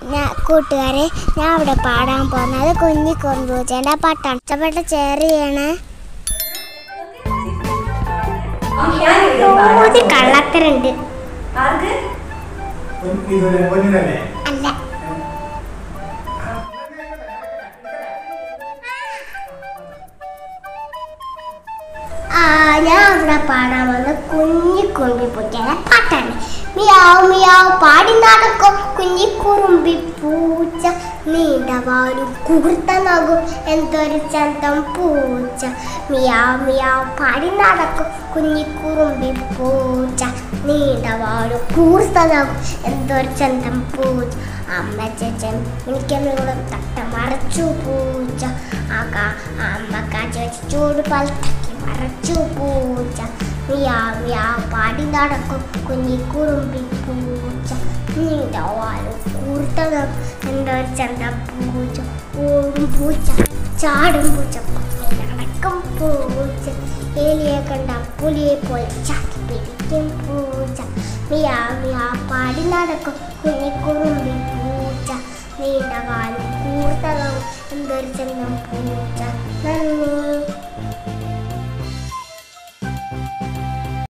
ഞാൻ കൂട്ടുകാരെ ഞാൻ അവിടെ പാടാൻ പോകുന്നത് കുഞ്ഞി കൊമ്പൂച്ചേൻ്റെ പാട്ടാണ് ഇഷ്ടപ്പെട്ട ഷെയർ ചെയ്യണേ ഒരു കള്ളത്തരുണ്ട് ആർക്ക് ഇതുവരെ പൊന്നിനല്ലേ അല്ല ആ ഞാൻ അവിടെ പാടാൻ വന്ന കുഞ്ഞി കുറുമ്പി പൂച്ചയുടെ പാട്ടാണ് മിയാവ് മിയാവ് പാടി നടക്കും കുഞ്ഞി കുറുമ്പി പൂച്ച നീണ്ടവാലും കുറുത്തനാകും എന്തൊരു ചന്തം പൂച്ച മിയാവ് മിയാവ് പാടി നടക്കും കുഞ്ഞി കുറുമ്പി പൂച്ച നീണ്ടവാലും കൂർത്തനാകും എന്തൊരു ചന്തം പൂച്ച അമ്മ ചേച്ചൻ മിനിക്കമ്മയോടും തട്ട മറച്ചു പൂച്ച ആക അമ്മ കാച്ച വെച്ച് ചൂട് പാൽ തക്കി മറച്ചു പൂച്ച മിയാ മിയാ പാടി നടക്കും കുഞ്ഞി കുറുമ്പി പൂച്ച നീണ്ടവാലും കൂർത്തതും എന്തൊരു ചന്ത പൂച്ച ഓടും പൂച്ച ചാടും പൂച്ച നടക്കും പൂച്ച എലിയെ കണ്ട പുലിയെ പോലെ ചാക്കി പിടിക്കും പൂച്ച മിയാ മിയാ പാടി നടക്കും കുഞ്ഞി കുറുമ്പി പൂച്ച നീണ്ട കാലം കൂർത്തതും എന്തൊരു ചന്തം പൂച്ച നന്ദി